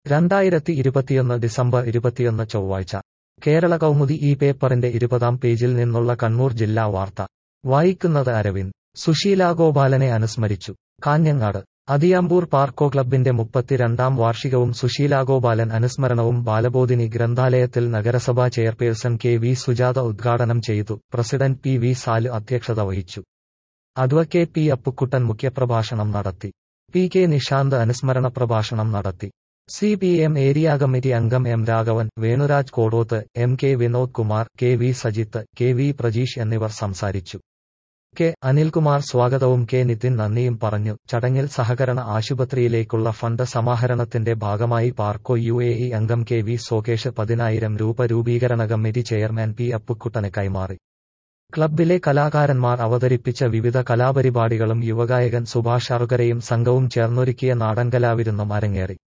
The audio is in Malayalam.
രണ്ടായിരത്തി ഇരുപത്തിയൊന്ന് ഡിസംബർ ഇരുപത്തിയൊന്ന് ചൊവ്വാഴ്ച കേരള കൗമുദി ഈ പേപ്പറിന്റെ ഇരുപതാം പേജിൽ നിന്നുള്ള കണ്ണൂർ ജില്ലാ വാർത്ത വായിക്കുന്നത് അരവിന്ദ് സുശീല ഗോപാലനെ അനുസ്മരിച്ചു കാഞ്ഞങ്ങാട് അതിയാമ്പൂർ പാർക്കോ ക്ലബിന്റെ മുപ്പത്തിരണ്ടാം വാർഷികവും സുശീല ഗോപാലൻ അനുസ്മരണവും ബാലബോധിനി ഗ്രന്ഥാലയത്തിൽ നഗരസഭാ ചെയർപേഴ്സൺ കെ വി സുജാത ഉദ്ഘാടനം ചെയ്തു പ്രസിഡന്റ് പി വി സാലു അധ്യക്ഷത വഹിച്ചു അഡ്വക്കേറ്റ് പി അപ്പുക്കുട്ടൻ മുഖ്യപ്രഭാഷണം നടത്തി പി കെ നിഷാന്ത് അനുസ്മരണ പ്രഭാഷണം നടത്തി C P M area committee അംഗം M Raghavan Venuraj Kodoth M K Vinod Kumar K V Sajith K V Prajeesh എന്നിവർ സംസാരിച്ചു കെ അനിൽകുമാർ സ്വാഗതവും കെ നിതിൻ നന്ദിയും പറഞ്ഞു ചടങ്ങിൽ സഹകരണ ആശുപത്രിയിലേക്കുള്ള ഫണ്ട് സമാഹരണത്തിന്റെ ഭാഗമായി പാർക്കോ യു എ ഇ അംഗം കെ വി സോകേഷ് പതിനായിരം രൂപ രൂപീകരണ കമ്മിറ്റി ചെയർമാൻ പി അപ്പുക്കുട്ടന് കൈമാറി ക്ലബിലെ കലാകാരന്മാർ അവതരിപ്പിച്ച വിവിധ കലാപരിപാടികളും യുവഗായകൻ സുഭാഷ് അറുകരയും സംഘവും ചേർന്നൊരുക്കിയ നാടൻകലാവിരുന്നും അരങ്ങേറി